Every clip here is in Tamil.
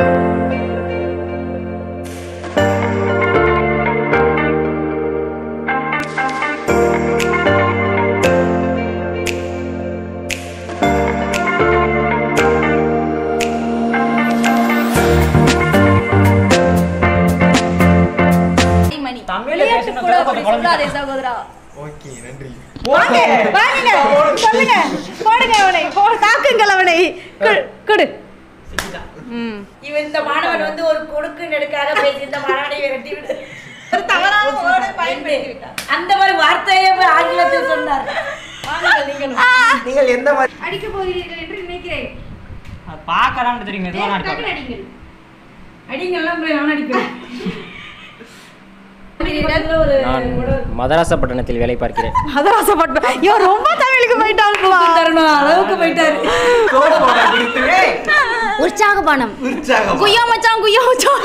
மணி தமிழ்ல விளையாட்டு பேசணும் கூட கொஞ்சம் அப்படி குழம்பு. சொல்லாதே சகோதரா ஓகே நன்றி வாங்க வாங்குங்க சொல்லுங்க போடுங்க அவனை போ தாக்குங்கள் அவனை கொடு, கொடு ம் இவன் இந்த மாணவன் வந்து ஒரு கொடுக்கு நெடுக்காக பேசி இந்த மாணவனை விரட்டி விடு ஒரு தவறான வேர்டை பயன்படுத்தி விட்டார் அந்த மாதிரி வார்த்தையே போய் ஆங்கிலத்தில் சொன்னார் வாங்குங்கள் நீங்களும். நீங்கள் எந்த மாதிரி அடிக்க போகிறீர்கள் என்று நினைக்கிறேன் அது பார்க்கலாம்னு தெரியும் மெதுவாக டக்குனு அடிப்பாங்க அடிங்கள் அடிங்கெல்லாம் போய் நான் அடிப்பேன் இதுல ஒரு நான் மதராசப்பட்டினத்தில் வேலை பார்க்கிறேன் அதான் ஆசைப்பட்டேன் ஐயோ ரொம்ப தமிழுக்கு போயிட்டாங்களா தரணும் அளவுக்கு போயிட்டாரு சோப்போட குடித்து உற்சாகபானம் உற்சாகம் குய்யா மச்சான் குய்யா மச்சான்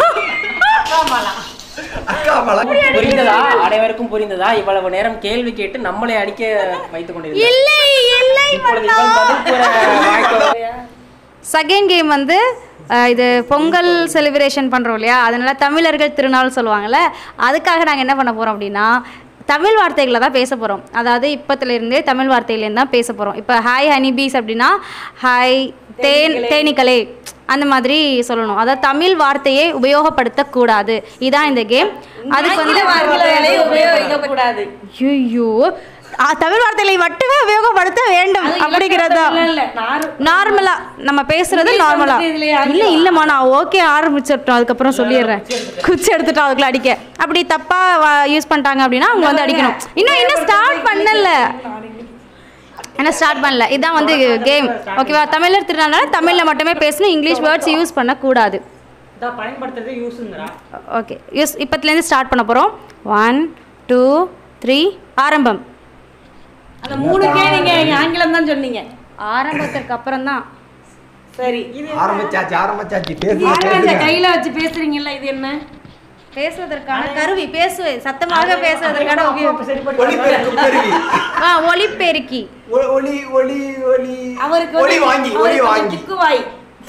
அக்கா மலா புரிந்ததா அனைவருக்கும் புரிந்ததா இவ்வளவு நேரம் கேள்வி கேட்டு நம்மளை அடிக்க வைத்துக் கொண்டிருந்தார் இல்லை இல்லை இப்பொழுது இவன் பதில் கூற வாய்ப்பு செகண்ட் கேம் வந்து அஹ், இது பொங்கல் செலிப்ரேஷன் பண்ணுறோம் இல்லையா அதனால தமிழர்கள் திருநாள் சொல்லுவாங்கள்ல அதுக்காக நாங்கள் என்ன பண்ண போகிறோம் அப்படின்னா தமிழ் வார்த்தைகளை தான் பேச போகிறோம் அதாவது இப்பத்துலேருந்தே தமிழ் வார்த்தையிலேருந்து தான் பேச போகிறோம் இப்போ ஹாய் ஹனிபீஸ் அப்படின்னா ஹாய் தேன் தேனீக்களே அந்த மாதிரி சொல்லணும் அதாவது தமிழ் வார்த்தையை உபயோகப்படுத்தக்கூடாது இதான் இந்த கேம் அதுக்கு வந்து வார்த்தைகளை உபயோகிக்கக்கூடாது ஐயோ தமிழ் வார்த்தைகளை மட்டுமே உபயோகப்படுத்த வேண்டும் அப்படிங்கிறதா இல்ல, இல்ல, நாரு- நார்மலா நம்ம பேசுறது இங்கிலீஷ் நார்மலா வந்துட்டு இதுல யாரு இல்ல இல்லம்மா நான் ஓகே ஆரம்பிச்சிட்டோம் அதுக்கப்புறம் சொல்லிடுறேன் குச்சி எடுத்துட்டோம் அதுக்குள்ள அடிக்க அப்படி தப்பா யூஸ் பண்ணிட்டாங்க அப்படின்னா அவங்க வந்து அடிக்கணும் இன்னும் இன்னும் ஸ்டார்ட் பண்ணல என்ன ஸ்டார்ட் பண்ணல இதான் வந்து கேம் ஓகேவா தமிழர் திருநாள்னால தமிழ்ல மட்டுமே பேசணும் இங்கிலீஷ் வேர்ட்ஸ் யூஸ் பண்ணக்கூடாது இதான் பயன்படுத்துறது யூஸுங்கிறா ஓகே யூஸ் இப்பத்துலேருந்து ஸ்டார்ட் பண்ண போகிறோம் ஒன் டூ த்ரீ ஆரம்பம் அந்த மூணுக்கே நீங்க ஆங்கிலம் தான் சொன்னீங்க ஆரம்பத்திற்கு அப்புறம் தான் சரி ஆரம்பிச்சாச்சு ஆரம்பிச்சாச்சு பேசுங்க யாரும் அந்த பேசுங்க கையில வச்சு பேசுறீங்கல்ல இது என்ன பேசுவதற்கான கருவி பேசு சத்தமாக பேசுவதற்கான உபயோகம் ஒளிபெருக்கு கருவி ஆ ஒலிபெருக்கி ஒ- ஒளி ஒளி ஒளி அவருக்கு ஒளி வந்து- வாங்கி ஒளி அவருக்கு வந்து வாங்கி திக்குவாய்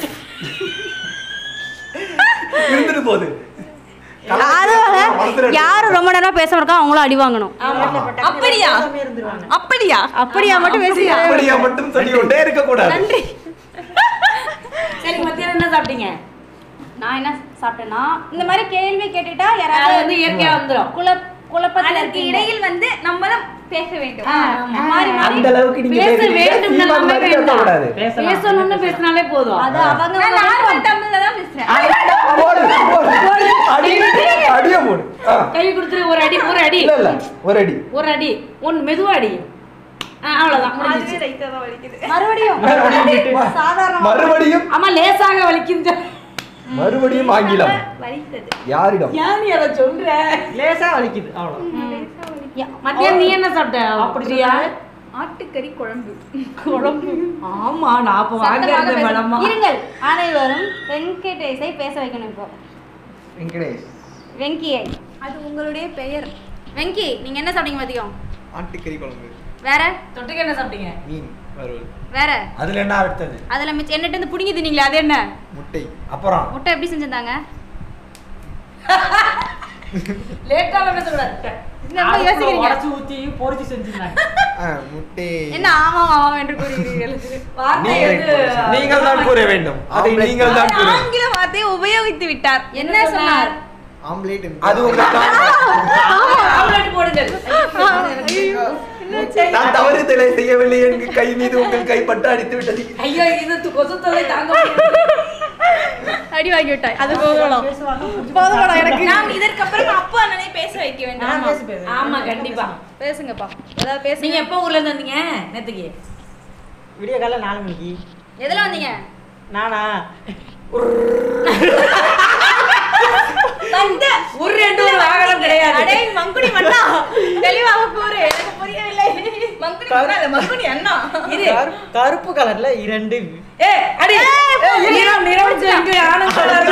இருந்துட்டு போகுது அதுவாக யாரும் ரொம்ப நேரம் பேச இருக்கா அவங்களும் அடி வாங்கணும் அப்படியா அப்படியா அப்படியா மட்டும் பேசி அப்படியா மட்டும் சொல்லி கொண்டே இருக்க கூடாது நன்றி சரி மத்தியானம் என்ன சாப்பிட்டீங்க நான் என்ன சாப்பிட்டேன்னா இந்த மாதிரி கேள்வி கேட்டுட்டா அது யாராவது வந்து இயற்கையா வந்துரும் குழ குழப்பத்தில் அதற்கு இருக்கீங்க இடையில் வந்து நம்ம தான் பேச வேண்டும் ஆ, ஆமா. மாறி மாறி அந்த அளவுக்கு நீங்க பேச பேசுறீங்க. வேண்டும் சீமான் எல்லாமே மாதிரி வேண்டாம். பேசக்கூடாது. பேசலாம் பேசணும்னு பேசினாலே போதும் அது அவங்க நான் அவங்க நார்மல் தமிழ்ல தான் பேசுறேன் போடு, போடு. அடி அடிய போடு ஆ. கை கொடுத்து ஒரு அடி ஒரு அடி இல்ல இல்ல ஒரு அடி ஒரு அடி ஒன்னு மெதுவா அடி ஆ, அவ்வளவுதான் முடிஞ்சிச்சு அதுவே லைட்டா தான் வலிக்குது மறுபடியும் மறுபடியும் சாதாரண மறுபடியும் ஆமா லேசாக வலிக்குது மறுபடியும் ஆங்கிலம் வலித்தது யாரிடம் ஏன் நீ அதை சொல்ற லேசா வலிக்குது அவ்வளோ மத்தியானம் நீ என்ன சாப்பிட்ட அப்படியா ஆட்டுக்கறி குழம்பு குழம்பு ஆமா நான் அப்ப சத்தமாக வாங்குறது பேசு. பலமா இருங்கள் அனைவரும் வெங்கடேஷை பேச வைக்கணும் இப்போ வெங்கடேஷ் வெங்கியை அது உங்களுடைய பெயர் வெங்கி நீங்க என்ன சாப்பிட்டீங்க மதியம் ஆட்டுக்கறி குழம்பு வேற தொட்டுக்க என்ன சாப்பிட்டீங்க மீன் வறுவல் வேற அதுல என்ன அடுத்தது அதுல மிச்சம் என்னட்டு இருந்து புடுங்கி தின்னீங்களே அது என்ன முட்டை அப்புறம் முட்டை எப்படி செஞ்சிருந்தாங்க லேட்டால பேசக்கூடாது ரொம்ப யோசிக்கிறீங்க உடச்சு ஊத்தி பொரிச்சு செஞ்சிருந்தாங்க ஆ, முட்டை என்ன ஆமாம் ஆமாம் என்று கூறுகிறீர்கள் வார்த்தை நீங்கள் வந்து நீங்கள் தான் கூற வேண்டும் அதை நீங்கள் தான் கூற வேண்டும். ஆங்கில வார்த்தையை உபயோகித்து விட்டார் என்ன சொன்னார் ஆம்லேட் அது உங்கள் ஆம்லெட் போடுங்கள் நான் தவறுதலை செய்யவில்லை என்று கை மீது உங்கள் கைப்பட்டு அடித்து விட்டது ஐயோ இது து- கொசு தொல்லை தாங்க முடியாது. அடி வாங்கி விட்டாய் அது போகலாம் போதும் எனக்கு நாம் இதற்கப்புறம் அப்பா அண்ணனை பேச வைக்க வேண்டும் ஆமா கண்டிப்பா பேசுங்கப்பா ஏதாவது பேசுங்க நீங்க எப்ப ஊர்ல இருந்து வந்தீங்க நேத்துக்கு விடிய காலைல நாலு மணிக்கு எதுல வந்தீங்க நானா வந்த ஒரு ரெண்டு ஒரு வாகனம் கிடையாது அடே மங்குடி மண்ணா தெளிவாக கூறு எனக்கு புரியவில்லை மங்குடி மண்ணா இல்ல மங்குடி அண்ணா இரு கரு- கருப்பு கலர்ல இரண்டு ஏ அடி நிறம் நிறம் செஞ்சு ஆனந்த் கலர்ல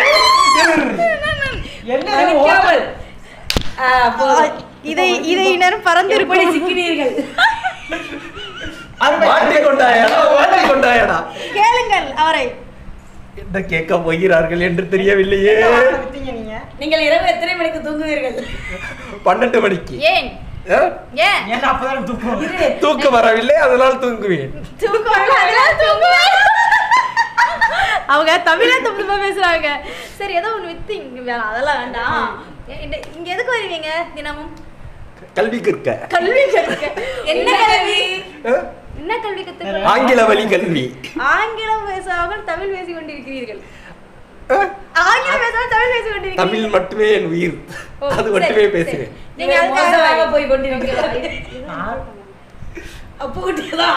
என்ன நிக்காமல் ஆ, போதும். இதை இதை நேரம் பறந்து எப்படி சிக்கினீர்கள் மாட்டிக் கொண்டாயடா மாட்டிக் கொண்டாயடா கேளுங்கள் அவரை என்ன கேட்க போகிறார்கள் என்று தெரியவில்லையே வித்தீங்க நீங்க நீங்கள் இரவு எத்தனை மணிக்கு தூங்குவீர்கள் பன்னெண்டு மணிக்கு ஏன் ஆ? ஏன் ஏன்னா அப்பதான் தூக்கம் தூக்கம் வரவில்லை அதனால் தூங்குவேன் தூக்கம் வரல, அதெல்லாம் தூங்குவேன். அவங்க தமிழே தப்பு தப்பா பேசுறாங்க சரி ஏதோ ஒண்ணு வித்து இங்க வேணாம் அதெல்லாம் வேண்டாம் ஏ- இந்த- இங்க எதுக்கு வருவீங்க தினமும் கல்வி கற்க கல்வி கற்க என்ன கல்வி ஆ? என்ன கல்வி கத்துக்க ஆங்கில வழி கல்வி ஆங்கிலம் பேசாமல் தமிழ் பேசிக் கொண்டிருக்கிறீர்கள் ஆ? ஆங்கிலம் பேசாமல் தமிழ் பேசிக் கொண்டிருக்கிறீர்கள் தமிழ் மட்டுமே என் உயிர் ஓ, அது சரி, மட்டுமே சரி. பேசுவேன் நீங்க நீங்கள் மோசமாக அதுக்காக போய் கொண்டிருக்கிறீர்கள் அப்போ குட்டிதான்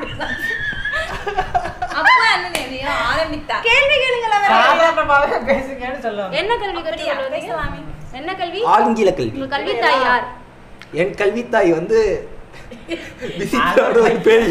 அப்பா என்ன எதையோ ஆரம்பித்தா கேள்வி கேளுங்களா வேற. சாதாரணமாவே பேசுங்கன்னு சொல்லுவாங்க என்ன கல்வி கற்றுக் பேசலாமே என்ன கல்வி ஆங்கில கல்வி உங்க கல்வி தாய் யார் என் கல்வித்தாய் வந்து விசித்திரமான ஒரு பேய்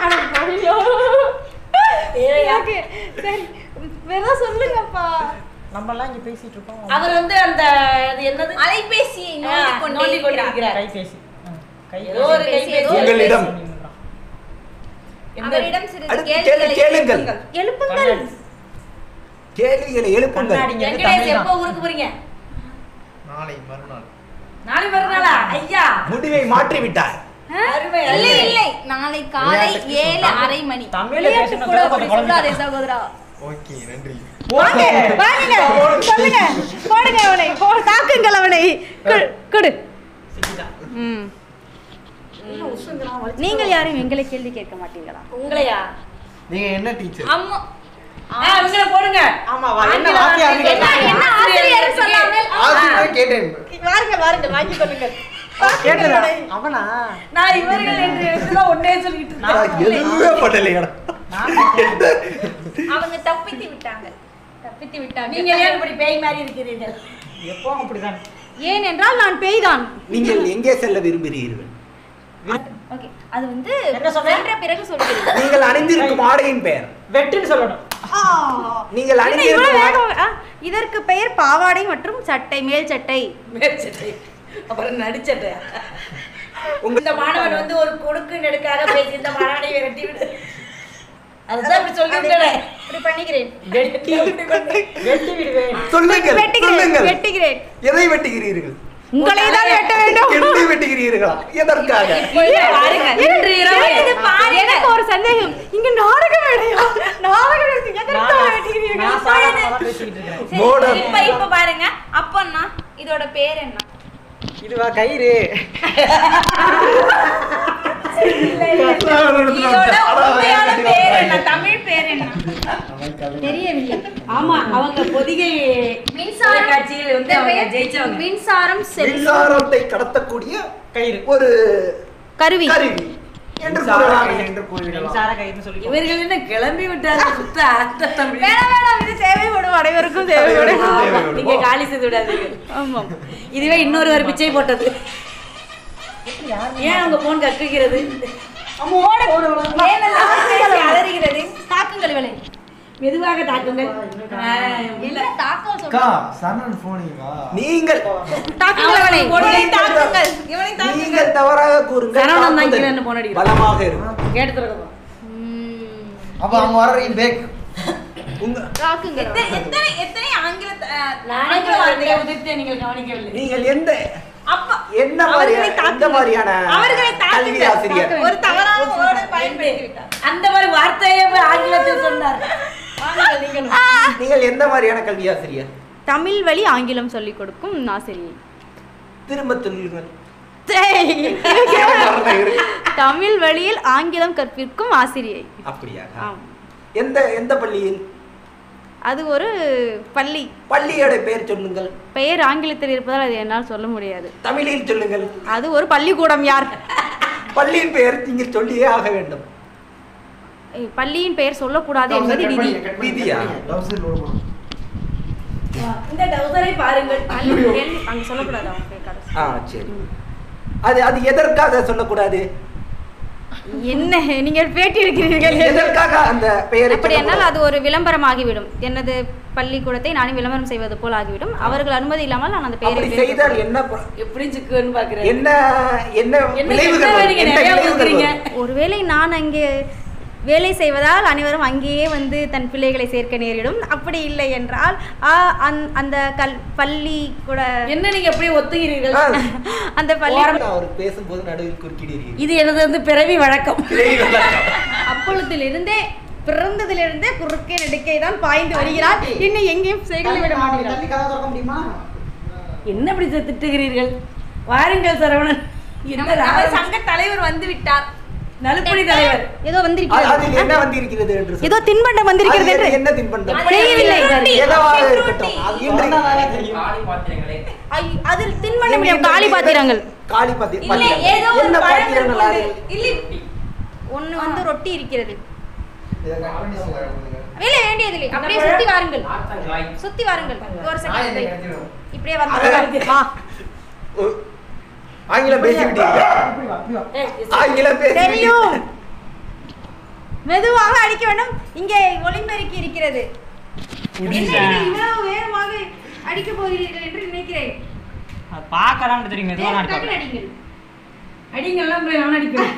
எனக்கு சரி வேற சொல்லுங்கப்பா நம்ம எல்லாம் இங்க பேசிட்டு இருக்கோம் அவர் வந்து அந்த அது என்னது அலைபேசியை ஆ, நோண்டி கொண்டே நோண்டி இருக்கிறார். கொண்டிருக்கிறார் கைபேசி ஆ, கை ஏதோ ஒரு கைபேசி, ஏதோ கைபேசி. ஒரு உங்களிடம் எந்த- அவரிடம் சிறிது அடுத்து கேள்விகளை கேளு- கேளுங்கள். எழுப்புங்கள். எழுப்புங்கள் கேள்விகளை எழுப்புங்கள் கண்ணாடி இங்க இருந்து வெங்கடேஷ் தமிழ் எப்போ தான். ஊருக்கு போறீங்க நாளை மறுநாள் நாளை மறுநாளா ஐயா முடிவை மாற்றி விட்டார் அருமை இல்லை அருமை. இல்லை நாளை காலை விளையாட்டுக்கு ஏழு தமிழ். அரை மணி தமிழ்ல விளையாட்டு பேசணும் கூட கூட அப்படி கொஞ்சம் சொல்லாதே குழந்தை. சகோதரா ஓகே நன்றி வாங்க வாங்க சொல்லுங்க போடுங்க அவனை போ தாக்குங்கள் அவனை கொடு, கொடு சிக்கிட்டான். ம் நீங்கள் யாரும் எங்களை கேள்வி கேட்க மாட்டீங்களா உங்களையா நீங்க என்ன டீச்சர் அம்மா ஆ, உங்களை போடுங்க ஆமாவா என்ன ஆங்கில வாத்தியா ஆசிரியர் இருக்கு? என்ன என்ன ஆசிரியர் சொல்லாமல் ஆசிரியர் கேட்டேன் வாருங்கள் வாருங்கள் வாங்கி கொள்ளுங்கள் கேட்டதா? அவனா நான் இவர்கள் என்று எடுத்துதான் ஒன்னே சொல்லிட்டு இருக்கேன் நான் எதுவுமே பண்ணலையா அவங்க தப்பித்து விட்டாங்க தப்பித்து விட்டாங்க நீங்க ஏன் இப்படி பேய் மாதிரி இருக்கிறீர்கள் எப்பவும் அப்படிதான் ஏனென்றால் நான் பேய்தான் நீங்கள் எங்கே செல்ல விரும்புகிறீர்கள் ஓகே அது வந்து என்ன சொன்ன? சென்ற பிறகு சொல்கிறேன் நீங்கள் அணிந்திருக்கும் ஆடையின் பெயர் வெட்டுன்னு சொல்லணும் நீங்கள் என்ன இவ்வளவு அணிந்திருக்கும் ஆடை- வேகம்? ஆ, இதற்கு பெயர் பாவாடை மற்றும் சட்டை மேல் சட்டை மேற்சட்டை அப்புறம் நடிச்சட்டை உங்க இந்த மாணவன் வந்து ஒரு கொடுக்கு நெடுக்காக பேசி இந்த மாணவனை விரட்டி விடு அதுதான் இப்படி சொல்லிவிட்டேன் இப்படி பண்ணிக்கிறேன் வெட்டி வெட்டி விடுவேன் சொல்லுங்கள் வெட்டுகிறேன் சொல்லுங்கள் வெட்டுகிறேன் எதை வெட்டுகிறீர்கள் உங்களை தான் வெட்ட வேண்டும் என்னை வெட்டுகிறீர்களா எதற்காக பாருங்க இன்று இரவு எனக்கு பாரு, எனக்கு ஒரு சந்தேகம் இங்க நாடகம் வேடையா நாடகம் எடுத்து எதற்காக நான் வெட்டுகிறீர்கள்? நான் சாதாரணமா தான் பேசிக்கிட்டு இருக்கேன் சரி, மோடம். இப்ப இப்ப பாருங்க அப்பன்னா இதோட பேர் என்ன இதுவா கயிறு இதோட உண்மையான பேர் என்ன தமிழ் பேர் என்ன தெரியவில்லை ஆமா அவங்க பொதிகை மின்சாரம் காட்சியில் வந்து அவங்க ஜெயிச்சவங்க மின்சாரம் செல் மின்சாரத்தை கடத்தக்கூடிய கயிறு ஒரு கருவி கருவி என்று மின்சார கூறலாம் கயிறு என்று கூறிவிடலாம் மின்சார கயிறுன்னு சொல்லி இவர்கள் என்ன கிளம்பி விட்டாங்க சுத்த ஆத்த தமிழ் வேணாம் வேணாம் இது தேவைப்படும் அனைவருக்கும் தேவைப்படும் தேவைப்படும். நீங்க காலி செய்து விடாதீர்கள் ஆமாம் இதுவே இன்னொரு ஒரு பிச்சை போட்டது ஏன் அவங்க போன் கக்குகிறது ஏனெல்லாம் பேசி அலறுகிறது தாக்குங்கள் இவளை மெதுவாக தாக்குங்கள் ஆ, என்ன தாக்கம் அக்கா சொல்ற சரணன் போனீங்களா நீங்கள் தாக்குங்கள் இவளை இவனை தாக்குங்கள் இவனை தாக்குங்கள் நீங்கள் தவறாக கூறுங்கள் சரவணன் தான் தாக்குதல் கீழே போன் அடிக்கிறான். பலமாக இருக்கும் கேட்டு திறக்கணும் ம், அப்ப அவங்க வர பேக் உங்க தாக்குங்கள் எத்தனை எத்தனை எத்தனை ஆங்கில அஹ், நானே ஆங்கில வார்த்தையை வார்த்தைகள் உதிர்த்து நீங்கள் கவனிக்கவில்லை நீங்கள் எந்த அப்ப என்ன மாதிரியான அவர்களை எந்த மாதிரியான அவர்களை கல்வி தாக்குங்கள் ஆசிரியர் ஒரு தவறான வேர்டை பயன்படுத்தி விட்டார் அந்த மாதிரி வார்த்தையை போய் ஆங்கிலத்தில் சொன்னார் வாங்குங்கள் நீங்களும். நீங்கள் எந்த மாதிரியான கல்வி ஆசிரியர் தமிழ் வழி ஆங்கிலம் சொல்லிக் கொடுக்கும் ஆசிரியை திரும்ப சொல்லுங்கள் தமிழ் வழியில் ஆங்கிலம் கற்பிக்கும் ஆசிரியை அப்படியா ஆம் எந்த எந்த பள்ளியில் அது ஒரு பள்ளி பள்ளியோட பெயர் சொல்லுங்கள் பெயர் ஆங்கிலத்தில் இருப்பதால் அது என்னால் சொல்ல முடியாது தமிழில் சொல்லுங்கள் அது ஒரு பள்ளிக்கூடம் யார் பள்ளியின் பெயர் நீங்கள் சொல்லியே ஆக வேண்டும் ஏய், பள்ளியின் பெயர் சொல்லக்கூடாது என்பது விதி விதியா? இந்த டவுசரை பாருங்கள் பள்ளி கேள்வி- அங்க சொல்லக்கூடாது அவங்க பேர் கடைசி. ஆ சரி அது அது எதற்காக சொல்லக்கூடாது என்ன நீங்கள் பேட்டி எடுக்கிறீர்கள் எதற்காக அந்த பெயரை அப்படி என்னால் சொல்லக்கூடாது? அது ஒரு விளம்பரமாகிவிடும் எனது பள்ளிக்கூடத்தை நானே விளம்பரம் செய்வது போல் ஆகிவிடும் அவர்கள் அனுமதி இல்லாமல் நான் அந்த பெயரை அப்படி உபயோகிக்க செய்தால் முடியாது. என்ன ப- எப்படி சிக்குன்னு பாக்குறேன் என்ன என்ன என்ன விளைவுகள் என்ன வரும்? நீங்க என்ன நிறைய விளைவுகள் ஊத்துறீங்க? வரும்? ஒருவேளை நான் அங்கே வேலை செய்வதால் அனைவரும் அங்கேயே வந்து தன் பிள்ளைகளை சேர்க்க நேரிடும் அப்படி இல்லை என்றால் ஆ, அந்- அந்த கல் பள்ளி கூட என்ன நீங்க அப்படியே ஒத்துகிறீர்கள் அந்த பள்ளி அவர் பேசும்போது நடுவில் குறுக்கிடுறீங்க இது எனது வந்து பிறவி வழக்கம் அப்பொழுதிலிருந்தே பிறந்ததிலிருந்தே குறுக்கே நெடுக்கை தான் பாய்ந்து வருகிறார் இன்னும் எங்கேயும் செய்களை விட மாட்டேங்கிறார் தள்ளி கதை திறக்க முடியுமா என்ன இப்படி திட்டுகிறீர்கள் வாருங்கள் சரவணன் என்ன நம்ம ராவணன் சங்க தலைவர் வந்து விட்டார் நலுப்பணி தலைவர் ஏதோ அது- வந்திருக்கிறது அதில் என்ன வந்திருக்கிறது என்று சொல்லு. ஏதோ தின்பண்டம் வந்திருக்கிறது அது என்று என்ன தின்பண்டம் தெரியவில்லை ஏதோவா இருக்கட்டும் அது இன்றைக்கு காளி பாத்திரங்களே ஐ- அதில் தின்பண்டம் இல்லை, காலி பாத்திரங்கள் காளி பாத்தி இல்ல பாத்திரங்கள். ஏதோ ஒரு என்ன பழம் பாத்திரங்கள் அது? இருக்குது. இல்ல ஒண்ணு வந்து ரொட்டி இருக்கிறது இதை cut பண்ணி சொல்லுங்க. இல்ல வேண்டியதில்லை அப்படியே சுத்தி வாருங்கள் நாத்தங்காய் சுத்தி வாருங்கள் ஒரு நான் செகண்ட் இதை கடத்திடுவேன். இப்படியே வந்து வா ஓ, ஆங்கிலம் பேசிவிட்டீங்க ஆங்கிலம் பேசி தெரியும் மெதுவாக அடிக்க வேண்டும் இங்கே ஒளிபெருக்கி இருக்கிறது என்ன நீங்கள் இவ்வளவு வேகமாக அடிக்க போகிறீர்கள் என்று நினைக்கிறேன் அது பார்க்கலாம்னு தெரியும் மெதுவாக தான் டக்குனு இருக்கும் அடிங்கள் அடிங்கெல்லாம் போய் நான் அடிக்கிறேன்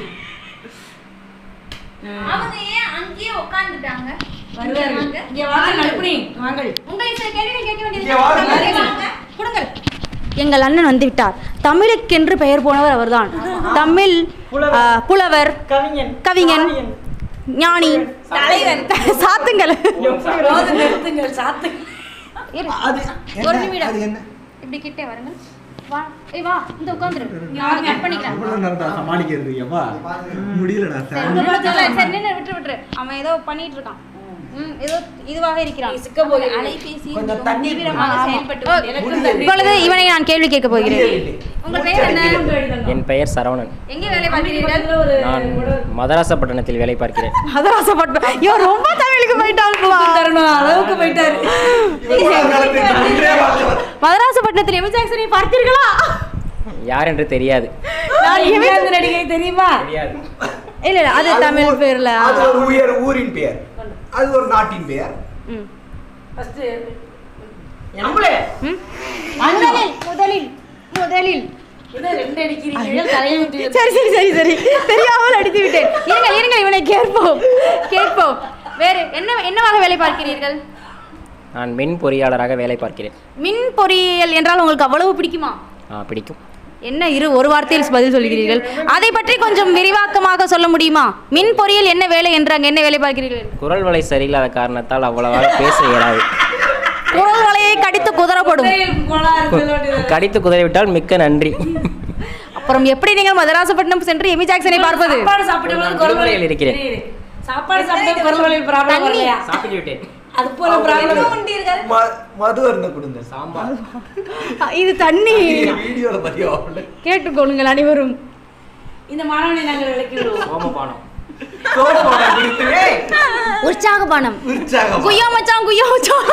அவங்க ஏன் அங்கேயே உட்கார்ந்துட்டாங்க வருவார்கள் இங்க வாங்க நலுப்பணி வாங்கள் உங்களை சில கேள்விகள் கேட்க இங்கே வாருங்கள். வேண்டியது கொடுங்கள் எங்கள் அண்ணன் வந்து விட்டார் தமிழுக்கென்று பெயர் போனவர் அவர்தான் தமிழ் புலவர். ஆ, புலவர் கவிஞன் கவிஞன் ஞானி தலைவன் சாத்துங்கள் போது நிறுத்துங்கள் சாத்து இரு. அது ஒரு என்ன? நிமிடம் அது என்ன இப்படி கிட்டே வருங்க வா ஏய் வா இந்த உட்காந்துரு கட் பண்ணிக்கிறேன் எவ்வளவு நேரம் தான் சமாளிக்கிறது அப்பா முடியலடா சரி, சார் இல்ல, சரி நின்று விட்டு விட்டுரு அவன் ஏதோ பண்ணிட்டு இருக்கான் ம் ஏதோ இதுவாக இருக்கிறான் சிக்க போகிறீர்கள். அலைபேசி கொஞ்சம் தண்ணி தீவிரமாக ஆமா. செயல்பட்டு ஓ, கொண்டிருக்கிறது. இப்பொழுது இவனை நான் கேள்வி கேட்க போகிறேன் முடியவில்லை. உங்கள் பெயர் என்ன என் பெயர் சரவணன் எங்கே வேலை பார்க்கிறீர்கள் ஒரு நான் மதராசப்பட்டினத்தில் வேலை பார்க்கிறேன் மதராசப்பட்டு ஐயோ ரொம்ப தமிழுக்கு போயிட்டாங்களா தரணும் அளவுக்கு போயிட்டாரு இவ்வளவு காலத்துக்கு ஒன்றே வார்த்தை. மதராசப்பட்டினத்தில் எமி ஜாக்சனை பார்த்தீர்களா யார் என்று தெரியாது நான் இங்கிலாந்து நடிகை தெரியுமா தெரியாது இல்ல இல்ல அது அது தமிழ் ஊர்- பேர்ல அது ஒரு உயர் ஊரின் பெயர் அது ஒரு நாட்டின் பெயர் ம். ஃபர்ஸ்ட் நம்மளே ம். முதலில் முதலில் முதலில் இதை ரெண்டு அடிக்கிறீங்க தலையை விட்டு சரி சரி சரி சரி தெரியாமல் அடித்து விட்டேன் இருங்க இருங்க இவனை கேட்போம் கேட்போம் வேறு என்ன என்னவாக வேலை பார்க்கிறீர்கள் நான் மின் பொறியாளராக வேலை பார்க்கிறேன் மின் பொறியியல் என்றால் உங்களுக்கு அவ்வளவு பிடிக்குமா ஆ, பிடிக்கும் என்ன இரு ஒரு வார்த்தையில் பதில் சொல்கிறீர்கள் அதை பற்றி கொஞ்சம் விரிவாக்கமாக சொல்ல முடியுமா மின் பொறியியல் என்ன வேலை என்று அங்கே என்ன வேலை பார்க்கிறீர்கள் குரல் வலை சரியில்லாத காரணத்தால் அவ்வளவாக பேச இயலாது குரல் வலையை கடித்து குதறப்படும் கோளாறு சொல்ல கடித்து குதறிவிட்டால் மிக்க நன்றி அப்புறம் எப்படி நீங்கள் மதராசப்பட்டினம் சென்று எமி ஜாக்சனை பார்ப்பது சாப்பாடு சாப்பிடும்போது நான் குரல் விடுமுறையில் வலி இருக்கிறேன். தெரியுது. சாப்பாடு சாப்பிட்டு குரல் வலி ப்ராப்ளம் வரலையா சாப்பிட்டு விட்டேன் அது போல ப்ராப்ளம் உண்டீர்கள் ம- மது அருந்த கொடுங்க சாம்பார் இது தண்ணி வீடியோல பதிவா கேட்டுக்கொள்ளுங்கள் அனைவரும் இந்த மாணவனை நாங்கள் விளக்கி விடுவோம் சோமபானம் சோமோட குடித்து ஏய், உற்சாகபானம் உற்சாகம் குய்யா மச்சான் குய்யா மச்சான்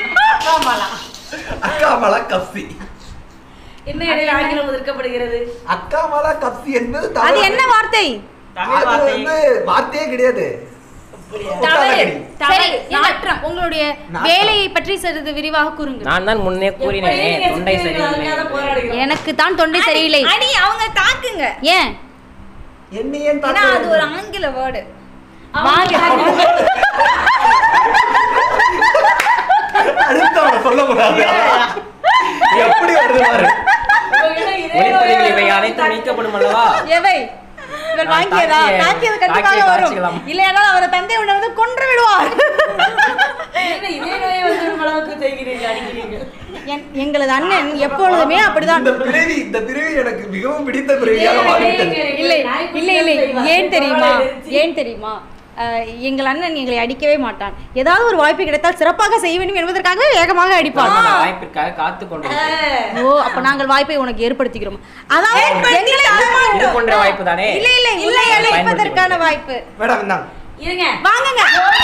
அக்கா மலா கப்சி என்ன இடையில ஆங்கிலம் ஒதுக்கப்படுகிறது அக்கா மலா கப்சி என்பது அது தமிழ் என்ன வார்த்தை தமிழ் அது வார்த்தை வந்து வார்த்தையே கிடையாது தவறு புத்தாலக்கடி. சரி தவறு நாற்றம் உங்களுடைய நாற்றம். வேலையை பற்றி சிறிது விரிவாக கூறுங்கள் நான் தான் முன்னே கூறினேனே எப்படி தொண்டை நீங்க சரியில்லை அதுக்காக போராடுகிறோம். எனக்கு தான் தொண்டை சரியில்லை அடி அவங்க தாக்குங்க ஏன் என்னை ஏன் ஏன்னா தாக்க அது ஒரு வேண்டும்? ஆங்கில வேர்டு வாங்க அடுத்தவனை சொல்லக்கூடாது எப்படி வருது பாரு உங்ககிட்ட இதே ஒளிப்பதிவில் நோயே இவை வரும். அனைத்தும் நீக்கப்படும் அல்லவா எவை இவர் நான் வாங்கியதா தாக்கிய- தாக்கியது கண்டிப்பாக தாக்கிய வரும் காட்சிகளாம். இல்லையானால் அவரை தந்தை உன்னை வந்து கொன்று விடுவார் என்ன இதே நோயை வந்துடும் அளவுக்கு செய்கிறீர்கள் அடிக்கிறீர்கள் என்- எங்களது அண்ணன் எப்பொழுதுமே அப்படிதான் இந்த பிறவி இந்த பிறவி எனக்கு மிகவும் பிடித்த பிறவியாக மாறிவிட்டது இல்லை இல்லை இல்லை ஏன் தெரியுமா ஏன் தெரியுமா அஹ், எங்கள் அண்ணன் எங்களை அடிக்கவே மாட்டான் ஏதாவது ஒரு வாய்ப்பு கிடைத்தால் சிறப்பாக செய்ய வேண்டும் என்பதற்காக வேகமாக அடிப்பான் அந்த வாய்ப்பிற்காக காத்து கொண்டிருக்கிறேன் ஓ அப்ப நாங்கள் வாய்ப்பை உனக்கு ஏற்படுத்திக்கிறோம் அதாவது எங்களை இது போன்ற வாய்ப்பு தானே இல்லை இல்லை இல்லை பயன்படுத்திக் அழைப்பதற்கான வாய்ப்பு மேடம் இந்தாங்க இருங்க வாங்குங்க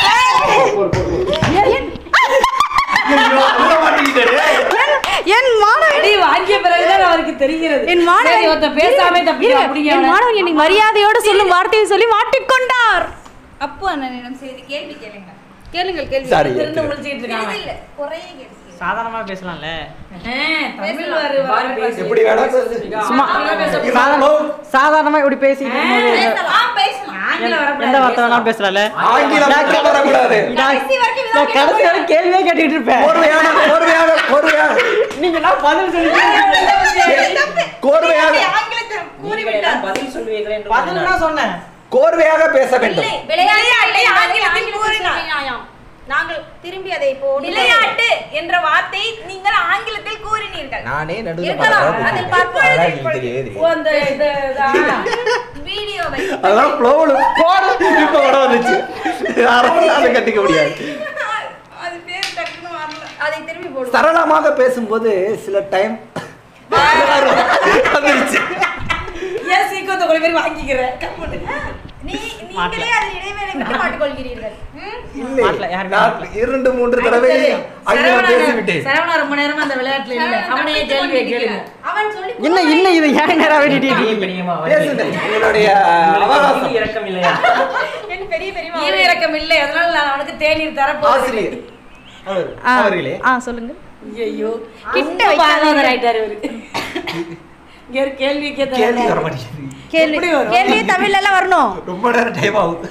என்- ஐயோ, உள்ள மாட்டிக்கிட்டாரு. என் மாணவன் அடி வாங்கிய பிறகுதான் அவருக்கு தெரிகிறது என் மாணவன் சரி, ஒருத்தன் பேசாம தப்பி இருங்க, அப்படிங்க என் அவனை. மாணவன் என்னை மரியாதையோடு சொல்லும் வார்த்தையை சொல்லி மாட்டிக்கொண்டார் அப்பு அண்ணனிடம் செய்து கேள்வி கேளுங்க கேளுங்கள் கேள்வி சாரி திருந்து முழிச்சிட்டு இருக்காங்க இல்ல குறைய கேள்வி சாதாரணமா பேசலாம்ல ஆ, தமிழ் வரு பாரு பேசு. எப்படி வேணா பேசு. சும்மா தமிழ்ல பேச சாதாரண சாதாரணமா இப்படி பேசிட்டு இருக்கும்போது பேசலாம் பேசலாம் ஆங்கிலம் வரக்கூடாது. எந்த வார்த்தை வேணாலும் பேசலாம்ல ஆங்கிலம் மட்டும் வரக்கூடாது கடைசி வரைக்கும் நான் இதுதான் கடைசி வரை கேள்வியே கேட்டுட்டு இருப்பேன் கோர்வையாக கோர்வையாக கோர்வையாக நீங்க எல்லாம் பதில் சொல்லி கோர்வையாக ஆங்கிலத்தை நீங்கள் கூறிவிட்டார் எல்லாம் பதில் சொல்வீர்கள் என்று பதில் கூறினார். தான் சொன்னேன் கோர்வையாக பேச வேண்டும் விளையாட்டை ஆங்கிலத்தில் கூறினார் நாங்கள் திரும்பி அதை இப்போ விளையாட்டு என்ற வார்த்தை நீங்கள் ஆங்கிலத்தில் கூறினீர்கள் நானே நடுவில் இருக்கலாம். பார்த்தா அதில் தெரியும். பார்ப்போம். அதெல்லாம் எனக்கு தெரியவே ஓ, தெரியாது. அந்த இது, இது, ஆ. வீடியோவை அதெல்லாம் ஃப்ளோவில் போட இப்போ கூட வந்துச்சு யாரும் அதை கட்டிக்க முடியாது அது பேர் டக்குன்னு வரல அதை திரும்பி போடு சரளமாக பேசும்போது சில டைம் வந்துருச்சு ஏன் சீக்கிரத்தை கொண்டு போய் வாங்கிக்கிறேன் கம்முனு. நீ நீங்களே அதில் இடைவேளை விட்டு மாட்டிக்கொள்கிறீர்கள் ம்? இல்லை மாட்டல, யாருமே நான் மாட்டல. இரண்டு மூன்று தடவை ஆங்கிலம் சரவணா- பேசிவிட்டேன் சரவணா ரொம்ப நேரமா அந்த விளையாட்டுல இல்ல அவனையே கேள்வியை கேளுங்க அவன் சொல்லி என்ன என்ன இது ஏன் நேரா வெட்டிட்டு பெரிய பெரியம்மா வருது. பேசுங்கள் உங்களுடைய உங்களுக்கு அவகாசம் ஈவு இரக்கம் இல்லையா என் பெரிய பெரிய ஈவு இறக்கம் இல்லை அதனால நான் அவனுக்கு தேநீர் தரப்போகிறேன் ஆசிரியர் அவர் ஆ, அவர்களே ஆ சொல்லுங்க ஐயோ கிட்ட கிட்ட வைக்காதீங்க. பாகாதர் ஆயிட்டாரு இவரு இங்க ஒரு கேள்வி கேள்வி கேட்ட வர மாட்டேங்குது கேள்வி எப்படி வரும்? கேள்வி தமிழ்ல எல்லாம் வரணும் ரொம்ப நேரம் டைம் ஆகுது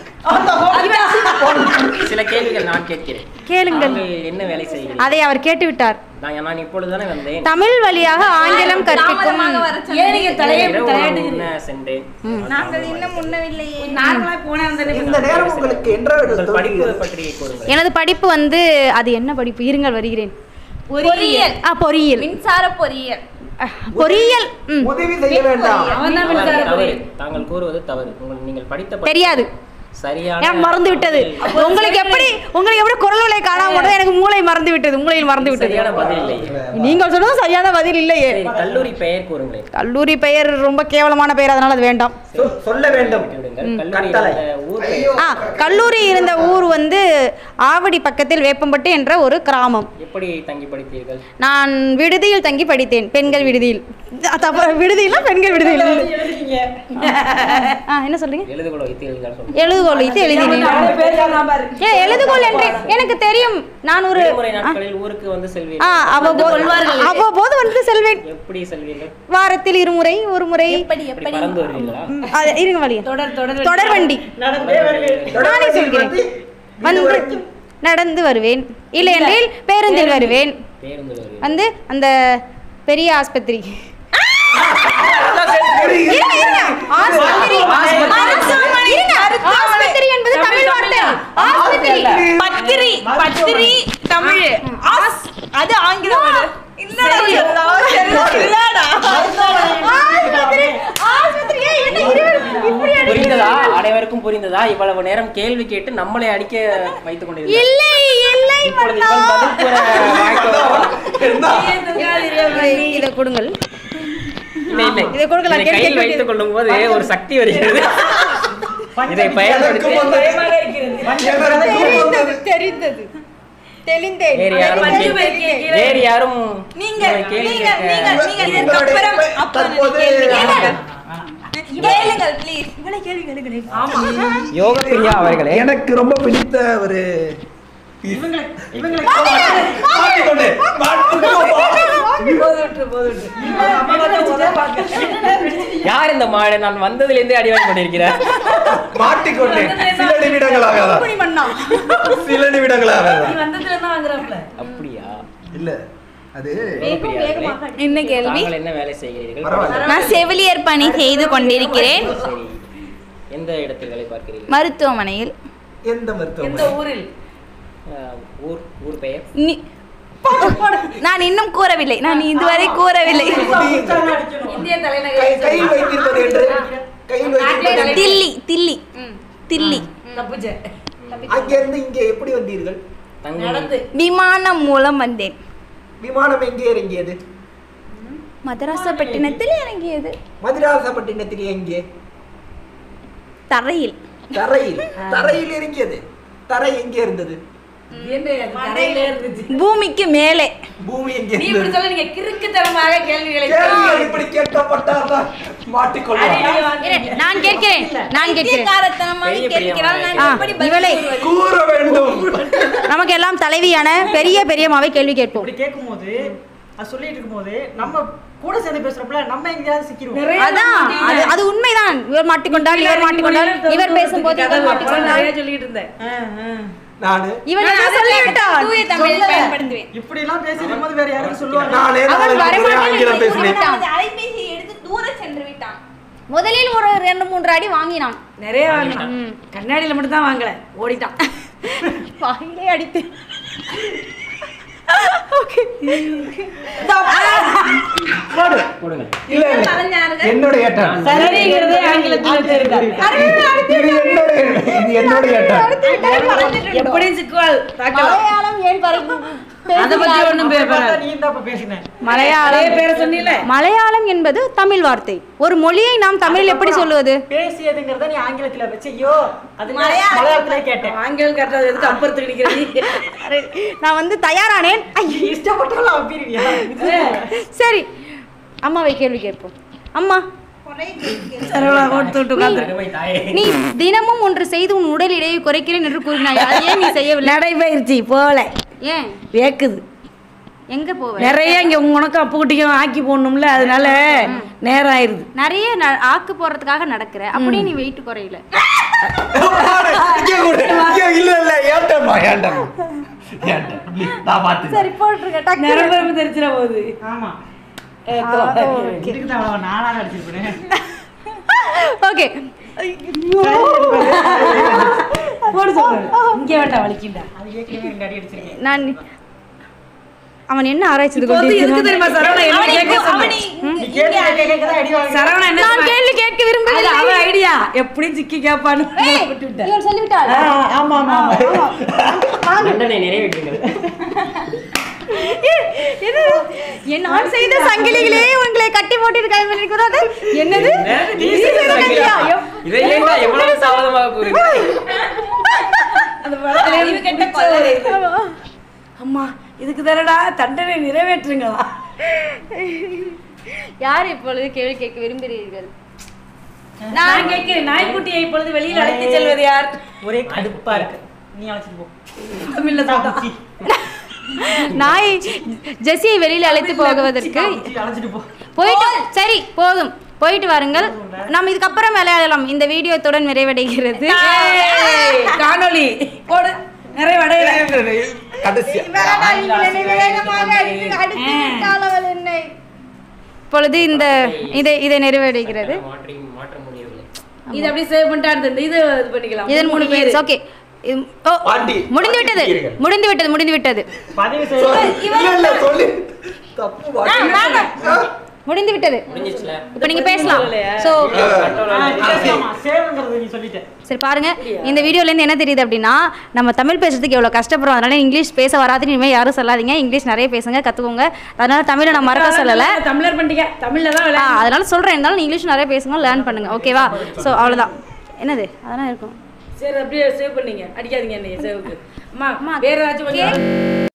சில கேள்விகள் நான் கேட்கிறேன் கேளுங்கள் நீங்கள் என்ன வேலை செய்கிறீர்கள் அதை அவர் கேட்டு விட்டார் நான் நான் இப்பொழுதுதானே வந்தேன் தமிழ் வழியாக ஆங்கிலம் கற்பிக்கும் தாமதமாக வர ஏனிங்க தலையை இரவு தலையாட்டு உணவு உண்ண சென்றேன் நாங்கள் இன்னும் முன்னவில்லையே நார்மலா போனேன் அந்த இந்த நேரம் உங்களுக்கு என்றாவது உங்கள் படிப்பு தோன்றுகிறது? பற்றி கூறுங்கள் எனது படிப்பு வந்து அது என்ன படிப்பு இருங்கள் வருகிறேன் பொறியியல் ஆ பொறியியல் மின்சார பொறியியல் அஹ், பொறியியல் ம் உதவி செய்ய வேண்டாம் அவன் தான் தவறு, மின்சார தவறு. பொறியியல். தாங்கள் கூறுவது தவறு உங்கள் நீங்கள் படித்த படிப்பு தெரியாது சரியான ஏன் மறந்து விட்டது உங்களுக்கு எப்படி உங்களுக்கு எப்படி குரல் வலை காணாம போனது எனக்கு மூளை மறந்து விட்டது மூளையில் மறந்து விட்டது சரியான பதில் இல்லை நீங்கள் சொன்னது சரியான பதில் இல்லையே சரி கல்லூரி பெயர் கூறுங்களேன் கல்லூரி பெயர் ரொம்ப கேவலமான பெயர் அதனால அது வேண்டாம் சொ- சொல்ல வேண்டும் விடுங்கள். கல்லூரி கட்டளை. இருந்த ஊர் பெயர் ஆ கல்லூரி இருந்த ஊர் வந்து ஆவடி பக்கத்தில் வேப்பம்பட்டு என்ற ஒரு கிராமம் எப்படி தங்கி படித்தீர்கள் நான் விடுதியில் தங்கி படித்தேன் பெண்கள் விடுதியில் அ, தப்பு விடுதியில பெண்கள் விடுதியில் ஆ என்ன சொல்றீங்க எழுதுகோள் வைத்தீர்கள் சொல்லுங்கள். எழுதுகோல் வைத்து எழுதினேன் பேர் சொன்னா பாரு ஏ எழுதுகோல் என்று எனக்கு தெரியும் நான் ஒரு விடுமுறை ஆ, நாட்களில் ஊருக்கு வந்து ஆ செல்வீர்கள் அவ்வப்போது அவ்வப்போது வந்து செல்வேன் எப்படி செல்வீர்கள் வாரத்தில் இருமுறை ஒரு முறை எப்படி இப்படி எப்படி பறந்து வருவீங்களா ம், அது இருங்க வழியா தொடர் தொடர் தொடர் வண்டி நானே சொல்கிறேன் வந்து நடந்து வருவேன் இல்லை என்றில் பேருந்தில் வருவேன் பேருந்து வருவீர்கள் வந்து அந்த பெரிய ஆஸ்பத்திரி இருங்க, இருங்க. ஆஸ்பத்திரி. மருத்துவமனை. இருங்க. ஆஸ்பத்திரி என்பது தமிழ் வார்த்தை ஆஸ்பத்திரி பத்திரி பத்திரி தமிழ் ஆஸ் அது ஆங்கில word. இல்லடா, இல்லடா, இல்லடா. ஆஸ்பத்திரி ஆஸ்பத்திரி ஏய், என்ன இருவர் இப்படி அடி- புரிந்ததா அனைவருக்கும் புரிந்ததா இவ்வளவு நேரம் கேள்வி கேட்டு நம்மளை அடிக்க வைத்துக் கொண்டிருந்தார் இல்லை இல்லை இப்பொழுது மன்னா. இவன் பதில் கூற வாய்ப்பு இதை கொடுங்கள் இல்லை இல்லை இதை கொடுக்கலாம், இதை கேட்க கையில் கேட்க வைத்துக் கொள்ளும் போது ஒரு சக்தி வருகிறது இதை பயன்படுத்தி எனக்கும் வந்தது. பயமாக இருக்கிறது எனக்கும் வந்தது. தெரிந்தது தெளிந்தேன் வேறு யாரும் பஞ்சு கே- வைக்க வேறு யாரும் நீங்க உங்களை கேள்வி நீங்க கேட்க நீங்க நீங்க உங்களுடைய இதுக்கப்புறம் அப்ப தற்போது கேள்வி கேளுங்கள் கேளுங்கள் ப்ளீஸ் இவளை கேள்வி கேளுங்கள் யோக பிரியா அவர்களே எனக்கு ரொம்ப பிடித்த ஒரு மாட்டிக்கொண்டு, மாட்டிக்கொண்டு. போதுட்டு போதுட்டு அம்மா வந்து முதல்ல பார்க்க யார் இந்த மாடு நான் வந்ததிலிருந்தே அடிவாங்கி கொண்டிருக்கிறேன் மாட்டிக்கொண்டு சில நிமிடங்களாக தான். மன்னா சில நிமிடங்களாக நீ தான். வந்ததுல தான் வாங்குறாப்ல அப்படியா இல்ல அது யோக பிரியா அவர்களே, என்ன கேள்வி தாங்கள் என்ன வேலை செய்கிறீர்கள் பரவாயில்ல. நான் செவிலியர் பணி செய்து கொண்டிருக்கிறேன் சரி எந்த இடத்தில் வேலை பார்க்கிறீர்கள் மருத்துவமனையில் எந்த எந்த மருத்துவமனை ஊரில் அஹ், ஊர் ஊர் பெயர் நீ நான் இன்னும் கூறவில்லை நான் இதுவரை கூறவில்லை இந்திய கை- தலைநகர் கையில் வைத்திருப்பது என்று கையில் வைத்திருப்பது தில்லி தில்லி தில்லி தப்புச்ச அங்கிருந்து இங்கே எப்படி வந்தீர்கள் தங்கும் நடந்து விமானம் மூலம் வந்தேன் விமானம் எங்கே இறங்கியது மதராசப்பட்டினத்தில் இறங்கியது மதுராசப்பட்டினத்தில் எங்கே தரையில் தரையில் தரையில் இறங்கியது தரை எங்கே இருந்தது என்ன அது தரையிலே இருந்துச்சு பூமிக்கு மேலே பூமி எங்கே நீ இப்படி இருந்தது சொல்ல நீங்க கிறுக்குத்தனமாக கேள்விகளை கேள்விகள் இப்படி கேட்கப்பட்டால்தான் மாட்டிக்கொள்ளலாம் இரு, நான் கேட்கிறேன் நான் கேட்கிறேன் பைத்தியக்காரத்தனமாக பெரிய கேட்கிறாள் நான் ஆ, எப்படி பதில் இவளை கூறுவது? கூற வேண்டும் நமக்கு எல்லாம் தலைவியான பெரிய பெரியம்மாவை கேள்வி கேட்போம் அப்படி கேட்கும்போது அது சொல்லிட்டு இருக்கும்போது நம்ம கூட சேர்ந்து பேசுறப்பல நம்ம எங்கேயாவது சிக்கிடுவோம் நிறைய அதான் அது அது உண்மைதான் இவர் மாட்டிக்கொண்டார் இவர் மாட்டிக்கொண்டார் இவர் பேசும்போது இவர் மாட்டிக்கொண்டார் நிறைய சொல்லிட்டு இருந்தேன் நானு இவன் என்ன சொல்லிவிட்டான் தூய தமிழில் பயன்படுத்துவேன் இப்படி எல்லாம் பேசிட்டு இருக்கும்போது வேற யாரும் சொல்லுவாங்க நானே அவன் நாளைக்கு ஒரே வரமாட்டேன்னு ஆங்கிலம் பேசினேன் அவனது அலைபேசியை எடுத்து தூர சென்று விட்டான் முதலில் ஒரு ரெண்டு மூன்று அடி வாங்கினான் நிறைய வாங்கினான் கண்ணாடியில மட்டும் தான் வாங்கல ஓடிட்டான் வாயிலே அடித்து போடுங்க இல்ல இல்ல என்னுடைய ஏட்டம் சரிங்கிறதே ஆங்கிலத்துல தெரியுது இது என்னுடைய இது என்னுடைய ஏட்டம் எப்படியும் சிக்குவாள் தாக்கலாம் மலையாளம் ஏன் பறக்கும் அதை பத்தி ஒண்ணும் அப்ப பார்த்தா பேச நீ தான் இப்ப பேசின மலையாளம் பேரை சொன்னீல மலையாளம் என்பது தமிழ் வார்த்தை ஒரு மொழியை நாம் தமிழில் எப்படி சொல்லுவது பேசியதுங்கிறத நீ ஆங்கிலத்துல வச்சு ஐயோ அது மலையாளம். மலையாளத்திலே கேட்டேன் ஆங்கிலம் கரெக்டா எதுக்கு அப்புறத்துக்கு நிக்கிறீங்க நான் வந்து தயாரானேன் ஐயோ, இஷ்டப்பட்டாலும் அப்பிடுவியா சரி அம்மாவை கேள்வி கேட்போம் அம்மா சரவணா ஓட்டு விட்டு உட்காந்து அருமை தாயே நீ தினமும் ஒன்று செய்து உன் உடல் எடையை குறைக்கிறேன் என்று கூறினாய் அதை ஏன் நீ செய்யவில்லை நடைபயிற்சி போகல ஏன் வேக்குது எங்க போவ நிறைய இங்க உனக்கும் அப்பு குட்டிக்கும் ஆக்கி போடணும்ல அதனால நேரம் ஆயிருது நிறைய ந- ஆக்கு போறதுக்காக நடக்கிற அப்படியே நீ வெயிட் குறையல இங்க கூட இங்க இல்ல இல்ல ஏட்டம்மா ஏட்டம் ஏட்டம் please, நான் பாத்து சரி போட்டுருக்க நிரம்பரம்பு தெரிச்சிட போகுது ஆமா ஏத்தோ. இதுக்கு தான் அவ்வளவு நானா நடிச்சிருப்பேன் ஓகே போடு சொல்றேன் இங்க வேண்டாம் வலிக்கிண்டா அது ஏற்கனவே ரெண்டு அடி அடிச்சிருக்கேன் நான் அவன் என்ன ஆராய்ச்சி இப்போ வந்து எதுக்கு தெரியுமா சரவணா என்ன கேட்க சொன்னா? நீ கேள்வி கேட்க கேட்க தான் அடி வாங்க சரவணா என்ன நான் சொன்னா? கேள்வி கேட்க அது விரும்பவில்லை அவ ஐடியா எப்படியும் சிக்கி கேப்பான்னு விட்டு விட்டேன் இவன் சொல்லிவிட்டாள் ஆமா ஆமா ஆமா தண்டனை நிறைவேற்றுங்கள் என்ன என் நான் செய்த சங்கிலிகளே உங்களை கட்டி போட்டிருக்காங்க நினைக்கிறாரு என்னது நீ நீ செய்த சங்கிலியா? எப்- இதை ஏன்டா எவ்வளவு தாமதமாக கூறுங்க அந்த படத்துல அறிவு கெட்ட கொள்ளை. அம்மா இதுக்கு தானடா தண்டனை நிறைவேற்றுங்களா யார் இப்பொழுது கேள்வி கேட்க விரும்புகிறீர்கள் நான் கேட்கிறேன் நாய்க்குட்டியை இப்பொழுது வெளியில் அழைத்து செல்வது யார் ஒரே கடுப்பா இருக்கு நீ அழைச்சிட்டு போ தமிழ்ல சொல்றா. பூச்சி. நாய் ஜெஸியை வெளியில் அழைத்து போகுவதற்கு பூச்சி, அழைச்சிட்டு போ போயிட்டு சரி போதும் போயிட்டு வாருங்கள் நாம் இதுக்கப்புறம் விளையாடலாம் இந்த வீடியோ இத்துடன் நிறைவடைகிறது ஏய், காணொளி போடு நிறைவடையல கடைசியா இப்பொழுது இந்த இதை இதை நிறைவடைகிறது மாற்றி மாற்ற முடியவில்லை இது அப்படியே சேவ் பண்ணிட்டு அடுத்து இந்த இது இது பண்ணிக்கலாம் இதன் மூணு பேர் ஓகே ஓ பாண்டி. முடிந்து விட்டது பாண்டி. முடிந்து விட்டது முடிந்து விட்டது பதிவு செய்ய இல்ல இல்ல சொல்லு தப்பு பாண்டி. முடிந்து விட்டது முடிஞ்சிச்சுல இப்போ நீங்க பேசலாம் ஸோ சேவங்கிறது நீ சொல்லிட்ட சரி பாருங்க இந்த வீடியோல இருந்து என்ன தெரியுது அப்படின்னா நம்ம தமிழ் பேசுறதுக்கு எவ்வளவு கஷ்டப்படுறோம் அதனால இங்கிலீஷ் பேச வராதுன்னு இனிமேல் யாரும் சொல்லாதீங்க இங்கிலீஷ் நிறைய பேசுங்க கத்துக்கோங்க அதனால தமிழை நான் மறக்க சொல்லல தமிழர் பண்டிகை தமிழ்ல தான் ஆ, விளையாட அதனால சொல்றேன் இருந்தாலும் இங்கிலீஷ் நிறைய பேசுங்க லேர்ன் பண்ணுங்க ஓகேவா ஸோ அவ்வளவுதான் என்னது அதெல்லாம் இருக்கும் சரி அப்படியே சேவ் பண்ணீங்க அடிக்காதீங்க என்னைய சேவுக்கு அம்மா வேற ஏதாச்சும் கொஞ்சம்